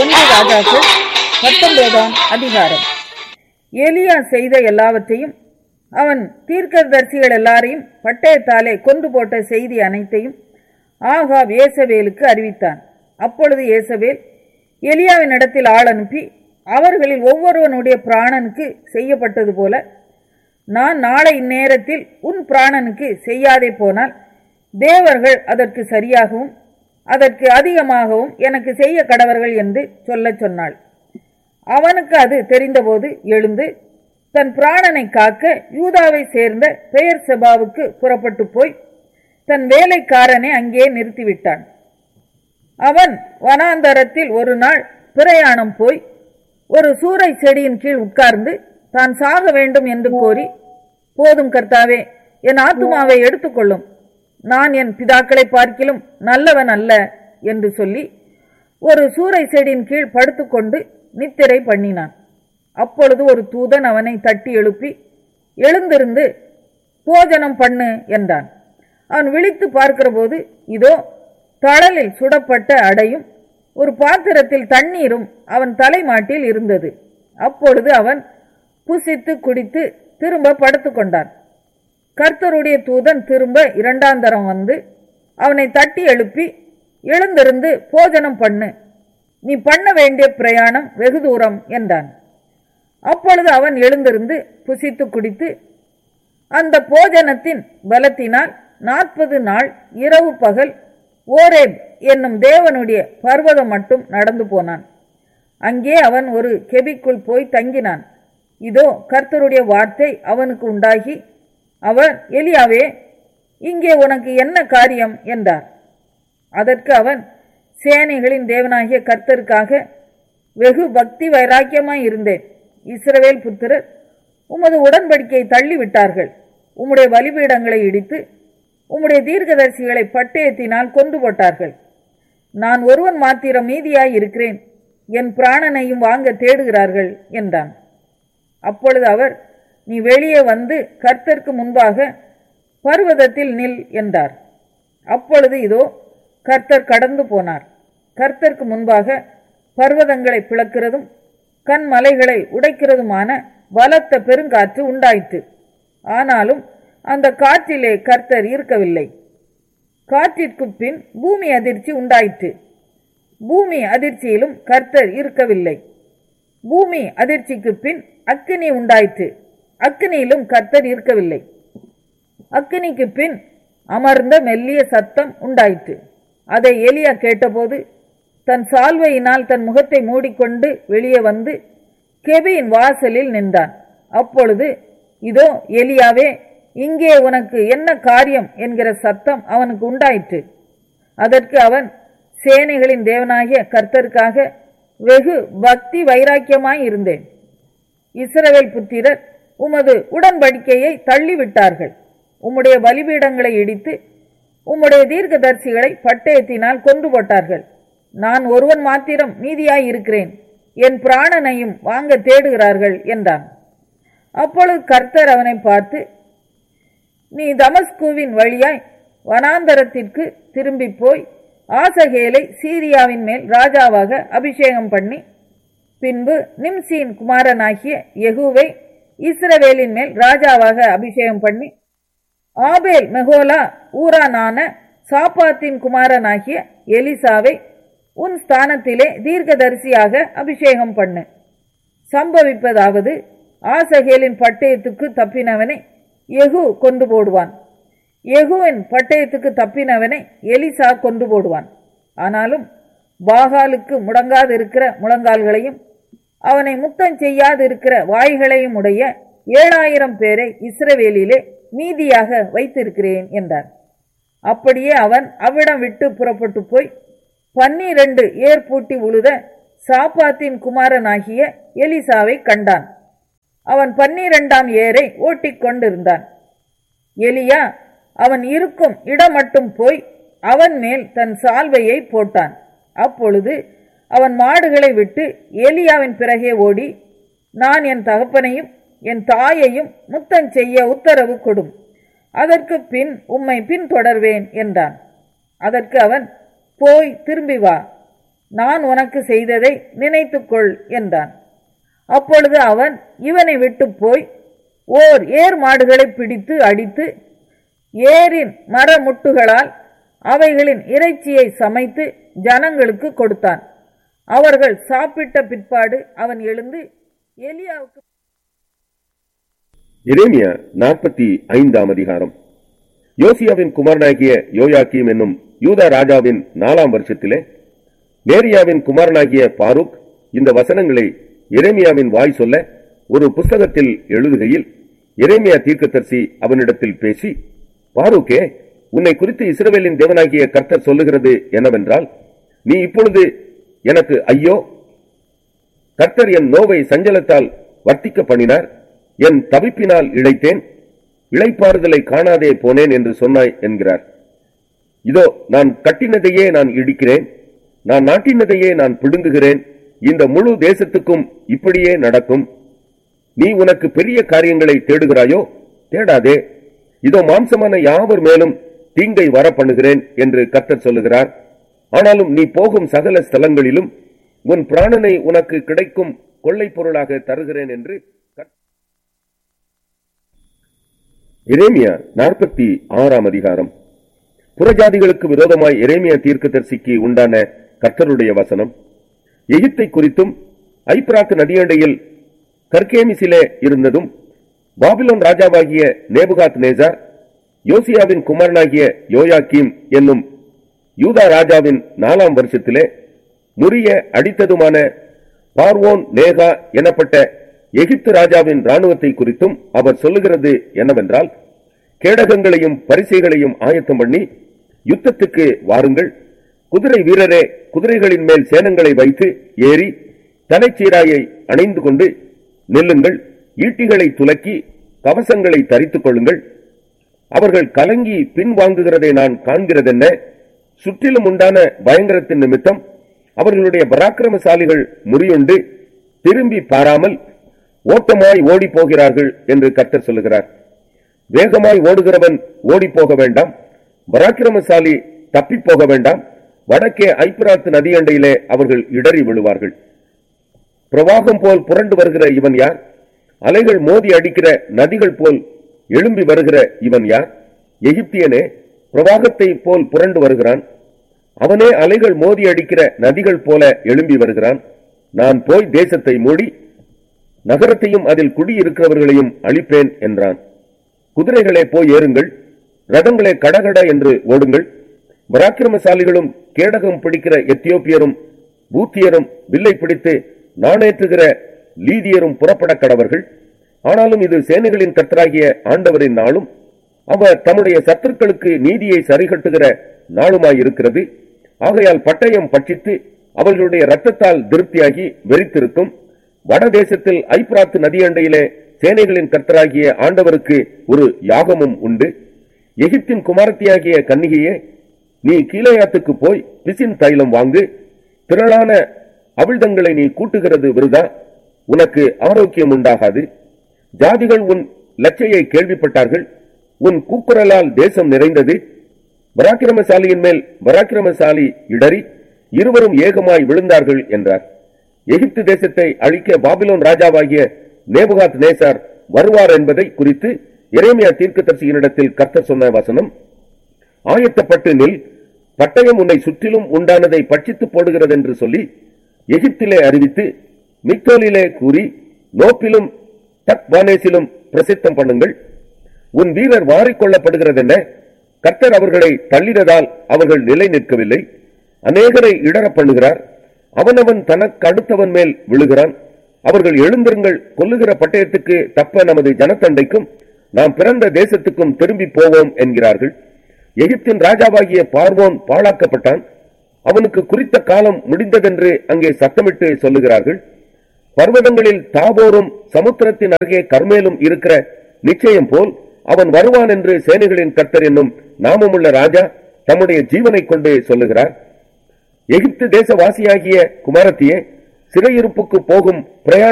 ஒன்று ராஜாக்கள் பத்தொன்பதாம் அதிகாரம் எலியா செய்த எல்லாவற்றையும் அவன் தீர்க்கதரிசிகள் எல்லாரையும் பட்டயத்தாலே கொண்டு போட்ட செய்தி அனைத்தையும் ஆகாப் ஏசவேலுக்கு அறிவித்தான் அப்பொழுது ஏசவேல் எலியாவின் இடத்தில் ஆள் அனுப்பி அவர்களில் ஒவ்வொருவனுடைய பிராணனுக்கு செய்யப்பட்டது போல நான் நாளை இந்நேரத்தில் உன் பிராணனுக்கு செய்யாதே போனால் தேவர்கள் அதற்கு சரியாகவும் அதற்கு அதிகமாகவும் எனக்கு செய்ய கடவர்கள் என்று சொல்லச் சொன்னாள் அவனுக்கு அது தெரிந்தபோது எழுந்து தன் பிராணனை காக்க யூதாவை சேர்ந்த பெயர் செபாவுக்கு புறப்பட்டு போய் தன் வேலைக்காரனை அங்கே நிறுத்திவிட்டான் அவன் வனாந்தரத்தில் ஒரு நாள் பிரயாணம் போய் ஒரு சூறை செடியின் கீழ் உட்கார்ந்து தான் சாக வேண்டும் என்று கோரி போதும் கர்த்தாவே என் ஆத்துமாவை எடுத்துக்கொள்ளும் நான் என் பிதாக்களை பார்க்கிலும் நல்லவன் அல்ல என்று சொல்லி ஒரு சூறை செடியின் கீழ் படுத்துக்கொண்டு நித்திரை பண்ணினான் அப்பொழுது ஒரு தூதன் அவனை தட்டி எழுப்பி எழுந்திருந்து போஜனம் பண்ணு என்றான் அவன் விழித்து பார்க்கிறபோது இதோ தழலில் சுடப்பட்ட அடையும் ஒரு பாத்திரத்தில் தண்ணீரும் அவன் தலைமாட்டில் இருந்தது அப்பொழுது அவன் புசித்து குடித்து திரும்ப படுத்துக்கொண்டான் கர்த்தருடைய தூதன் திரும்ப இரண்டாந்தரம் வந்து அவனை தட்டி எழுப்பி எழுந்திருந்து போஜனம் பண்ணு நீ பண்ண வேண்டிய பிரயாணம் வெகு தூரம் என்றான் அப்பொழுது அவன் எழுந்திருந்து புசித்து குடித்து அந்த போஜனத்தின் பலத்தினால் நாற்பது நாள் இரவு பகல் ஓரேப் என்னும் தேவனுடைய பர்வதம் மட்டும் நடந்து போனான் அங்கே அவன் ஒரு கெபிக்குள் போய் தங்கினான் இதோ கர்த்தருடைய வார்த்தை அவனுக்கு உண்டாகி அவர் எலியாவே இங்கே உனக்கு என்ன காரியம் என்றார் அதற்கு அவன் சேனைகளின் தேவனாகிய கர்த்தருக்காக வெகு பக்தி வைராக்கியமாய் இருந்தேன் இஸ்ரவேல் புத்திரர் உமது உடன்படிக்கையை தள்ளிவிட்டார்கள் உம்முடைய பலிபீடங்களை இடித்து உம்முடைய தீர்க்கதரிசிகளை பட்டயத்தினால் கொண்டு போட்டார்கள் நான் ஒருவன் மாத்திரம் மீதியாய் இருக்கிறேன் என் பிராணனையும் வாங்க தேடுகிறார்கள் என்றான் அப்பொழுது அவர் நீ வெளியே வந்து கர்த்தருக்கு முன்பாக பர்வதத்தில் நில் என்றார் அப்பொழுது இதோ கர்த்தர் கடந்து போனார் கர்த்தருக்கு முன்பாக பர்வதங்களை பிளக்கிறதும் கண்மலைகளை உடைக்கிறதுமான பலத்த பெருங்காற்று உண்டாயிற்று ஆனாலும் அந்த காற்றிலே கர்த்தர் இருக்கவில்லை காற்றிற்கு பின் பூமி அதிர்ச்சி உண்டாயிற்று பூமி அதிர்ச்சியிலும் கர்த்தர் இருக்கவில்லை பூமி அதிர்ச்சிக்கு பின் அக்கினி உண்டாயிற்று அக்கினியிலும் கர்த்தர் இருக்கவில்லை அக்கினிக்கு பின் அமர்ந்த மெல்லிய சத்தம் உண்டாயிற்று அதை எலியா கேட்டபோது தன் சால்வையினால் தன் முகத்தை மூடிக்கொண்டு வெளியே வந்து கெபியின் வாசலில் நின்றான் அப்பொழுது இதோ எலியாவே இங்கே உனக்கு என்ன காரியம் என்கிற சத்தம் அவனுக்கு உண்டாயிற்று அதற்கு அவன் சேனைகளின் தேவனாகிய கர்த்தருக்காக வெகு பக்தி வைராக்கியமாய் இருந்தேன் இஸ்ரவேல் புத்திரர் உமது உடன்படிக்கையை தள்ளிவிட்டார்கள் உம்முடைய பலிபீடங்களை இடித்து உம்முடைய தீர்க்கதரிசிகளை பட்டயத்தினால் கொண்டு போட்டார்கள் நான் ஒருவன் மாத்திரம் மீதியாய் இருக்கிறேன் என் பிராணனையும் வாங்க தேடுகிறார்கள் என்றான் அப்பொழுது கர்த்தர் அவனை பார்த்து நீ தமஸ்குவின் வழியாய் வனாந்தரத்திற்கு திரும்பி போய் ஆசகேலை சீரியாவின் மேல் ராஜாவாக அபிஷேகம் பண்ணி பின்பு நிம்சியின் குமாரனாகிய யெகூவை இஸ்ரவேலின் மேல் ராஜாவாக அபிஷேகம் பண்ணி ஆபேல் மெகோலா ஊரானான சாப்பாத்தின் குமாரனாகிய எலிசாவை உன் ஸ்தானத்திலே தீர்க்கதரிசியாக அபிஷேகம் பண்ணு சம்பவிப்பதாவது ஆசகேலின் பட்டயத்துக்கு தப்பினவனை எகு கொண்டு போடுவான் எகுவின் பட்டயத்துக்கு தப்பினவனை எலிசா கொண்டு போடுவான் ஆனாலும் பாகாலுக்கு முடங்காதிருக்கிற முழங்கால்களையும் அவனை முத்தம் செய்யாதிருக்கிற வாய்களையும் உடைய ஏழாயிரம் பேரை இஸ்ரவேலிலே மீதியாக வைத்திருக்கிறேன் என்றார் அப்படியே அவன் அவ்விடம் விட்டு புறப்பட்டு போய் பன்னிரண்டு ஏர் பூட்டி உழுத சாப்பாத்தின் குமாரனாகிய எலிசாவை கண்டான் அவன் பன்னிரண்டாம் ஏரை ஓட்டிக் கொண்டிருந்தான் எலியா அவன் இருக்கும் இடம் மட்டும் போய் அவன் மேல் தன் சால்வையை போட்டான் அப்பொழுது அவன் மாடுகளை விட்டு எலியாவின் பிறகே ஓடி நான் என் தகப்பனையும் என் தாயையும் முத்தம் செய்ய உத்தரவு கொடும் அதற்கு பின் உம்மை பின்தொடர்வேன் என்றான் அதற்கு அவன் போய் திரும்பி வா நான் உனக்கு செய்ததை நினைத்துக்கொள் என்றான் அப்பொழுது அவன் இவனை விட்டு போய் ஓர் ஏர் மாடுகளை பிடித்து அடித்து ஏரின் மரமுட்டுகளால் அவைகளின் இறைச்சியை சமைத்து ஜனங்களுக்கு கொடுத்தான் அவர்கள் சாப்பிட்ட பிற்பாடு அவன் எழுந்து எலியாவுக்கு எரேமியா நாற்பத்தி ஐந்தாம் அதிகாரம் யோசியாவின் குமாரனாகிய யோயாக்கீம் என்னும் யூதா ராஜாவின் நாலாம் வருஷத்திலே நேரியாவின் குமாரனாகிய பாருக் இந்த வசனங்களை எரேமியாவின் வாய் சொல்ல ஒரு புஸ்தகத்தில் எழுதுகையில் எரேமியா தீர்க்கதரிசி அவனிடத்தில் பேசி பாருக்கே உன்னை குறித்து இஸ்ரவேலின் தேவனாகிய கர்த்தர் சொல்லுகிறது என்னவென்றால் நீ இப்பொழுது எனக்கு ஐயோ கர்த்தர் என் நோவை சஞ்சலத்தால் வர்த்திக்க பண்ணினார் என் தவிப்பினால் இழைத்தேன் இளைப்பாறுதலை காணாதே போனேன் என்று சொன்னாய் என்கிறார் இதோ நான் கட்டினதையே நான் இடிக்கிறேன் நான் நாட்டினதையே நான் பிடுங்குகிறேன் இந்த முழு தேசத்துக்கும் இப்படியே நடக்கும் நீ உனக்கு பெரிய காரியங்களை தேடுகிறாயோ தேடாதே இதோ மாம்சமான யாவர் மேலும் தீங்கை வர பண்ணுகிறேன் என்று கர்த்தர் சொல்லுகிறார் ஆனாலும் நீ போகும் சகல ஸ்தலங்களிலும் உன் பிராணனை உனக்கு கிடைக்கும் கொள்ளைப் பொருளாக தருகிறேன் என்று கர்த்தர் எரேமியா நாற்பத்தி ஆறாம் அதிகாரம் புறஜாதிகளுக்கு விரோதமாய் எரேமியா தீர்க்கதரிசிக்கு உண்டான கர்த்தருடைய வசனம் எகிப்தை குறித்தும் ஐப்ராத் நதியண்டையில் கர்கேமிசிலே இருந்ததும் பாபிலோன் ராஜாவாகிய நேபுகாத் நேசார் யோசியாவின் குமாரனாகிய யோயாக்கீம் என்னும் யூதா ராஜாவின் நாலாம் வருஷத்திலே முறிய அடித்ததுமான பார்வோன் நேகா எனப்பட்ட எகிப்து ராஜாவின் ராணுவத்தை குறித்தும் அவர் சொல்லுகிறது என்னவென்றால் கேடகங்களையும் பரிசைகளையும் ஆயத்தம் பண்ணி யுத்தத்துக்கு வாருங்கள் குதிரை வீரரே குதிரைகளின் மேல் சேனங்களை வைத்து ஏறி தலைச்சீராயை அணைந்து கொண்டு நில்லுங்கள் ஈட்டிகளை துலக்கி கவசங்களை தரித்துக் கொள்ளுங்கள் அவர்கள் கலங்கி பின்வாங்குகிறதை நான் காண்கிறதென்ன சுற்றிலும் உண்டான பயங்கரத்தின் நிமித்தம் அவர்களுடைய பராக்கிரமசாலிகள் முறியுண்டு திரும்பி பாராமல் ஓட்டமாய் ஓடி போகிறார்கள் என்று கர்த்தர் சொல்லுகிறார் வேகமாய் ஓடுகிறவன் ஓடி போக வேண்டாம் பராக்கிரமசாலி தப்பி போக வேண்டாம் வடக்கே ஐப்பிராத்து நதியண்டையிலே அவர்கள் இடறி விழுவார்கள் பிரவாகம் போல் புரண்டு வருகிற இவன் யார் அலைகள் மோதி அடிக்கிற நதிகள் போல் எழும்பி வருகிற இவன் யார் எகிப்தியனே பிரவாகத்தை போல் புரண்டு வருகிறான் அவனே அலைகள் மோதி அடிக்கிற நதிகள் போல எழும்பி வருகிறான் நான் போய் தேசத்தை மூடி நகரத்தையும் அதில் குடியிருக்கிறவர்களையும் அழிப்பேன் என்றான் குதிரைகளே போய் ஏறுங்கள் ரதங்களே கடகட என்று ஓடுங்கள் பராக்கிரமசாலிகளும் கேடகம் பிடிக்கிற எத்தியோப்பியரும் பூத்தியரும் வில்லை பிடித்து நாணேற்றுகிற லீதியரும் புறப்பட கடவர்கள் ஆனாலும் இது சேனைகளின் கர்த்தராகிய ஆண்டவரின் நாளும் அவர் தம்முடைய சத்துருக்களுக்கு நீதியை சரிகட்டுகிற நாளுமாயிருக்கிறது ஆகையால் பட்டயம் பட்சித்து அவர்களுடைய இரத்தத்தால் திருப்தியாகி வெறித்திருக்கும் வடதேசத்தில் ஐப்ராத்து நதியண்டையிலே சேனைகளின் கர்த்தராகிய ஆண்டவருக்கு ஒரு யாகமும் உண்டு எகிப்தின் குமாரத்தியாகிய கன்னிகையே நீ கீழையாத்துக்கு போய் பிசின் தைலம் வாங்கு திரளான அவிழ்தங்களை நீ கூட்டுகிறது விருதா உனக்கு ஆரோக்கியம் உண்டாகாது ஜாதிகள் உன் லட்சையை கேள்விப்பட்டார்கள் உன் கூக்குரலால் தேசம் நிறைந்தது பராக்கிரமசாலியின் மேல் பராக்கிரமசாலி இடறி இருவரும் ஏகமாய் விழுந்தார்கள் என்றார் எகிப்து தேசத்தை அழிக்க பாபிலோன் ராஜாவாகிய நேபுகாத் நேசார் வருவார் என்பதை குறித்து எரேமியா தீர்க்கதரிசியினிடத்தில் கர்த்தர் சொன்ன வசனம் ஆயத்தப்பட்டு நில் பட்டயம் உன்னை சுற்றிலும் உண்டானதை பட்சித்து போடுகிறது என்று சொல்லி எகிப்திலே அறிவித்து மிக்தோலிலே கூறி நோப்பிலும் தக்வானேசிலும் பிரசித்தம் பண்ணுங்கள் உன் வீரர் வாரிக்கொள்ளப்படுகிறதென்ன கர்த்தர் அவர்களை தள்ளினதால் அவர்கள் நிலை நிற்கவில்லை அநேகரை இடர பண்ணுகிறார் அவனவன் தனக்கு அடுத்தவன் மேல் விழுகிறான் அவர்கள் எழுந்திருங்கள் கொல்லுகிற பட்டயத்துக்கு தப்ப நமது ஜனத்தண்டைக்கும் நாம் பிறந்த தேசத்துக்கும் திரும்பி போவோம் என்கிறார்கள் எகிப்தின் ராஜாவாகிய பார்வோன் பாழாக்கப்பட்டான் அவனுக்கு குறித்த காலம் முடிந்ததென்று அங்கே சத்தமிட்டு சொல்லுகிறார்கள் பர்வதங்களில் தாபோரும் சமுத்திரத்தின் அருகே கர்மேலும் இருக்கிற நிச்சயம் போல் அவன் வருவான் என்று சேனைகளின் கர்த்தர் என்னும் நாமமுள்ள ராஜா தம்முடைய ஜீவனை கொண்டு சொல்லுகிறார் எகிப்து தேசவாசியாகிய குமாரத்தியே சிறையிருப்புக்கு போகும் பிரயாண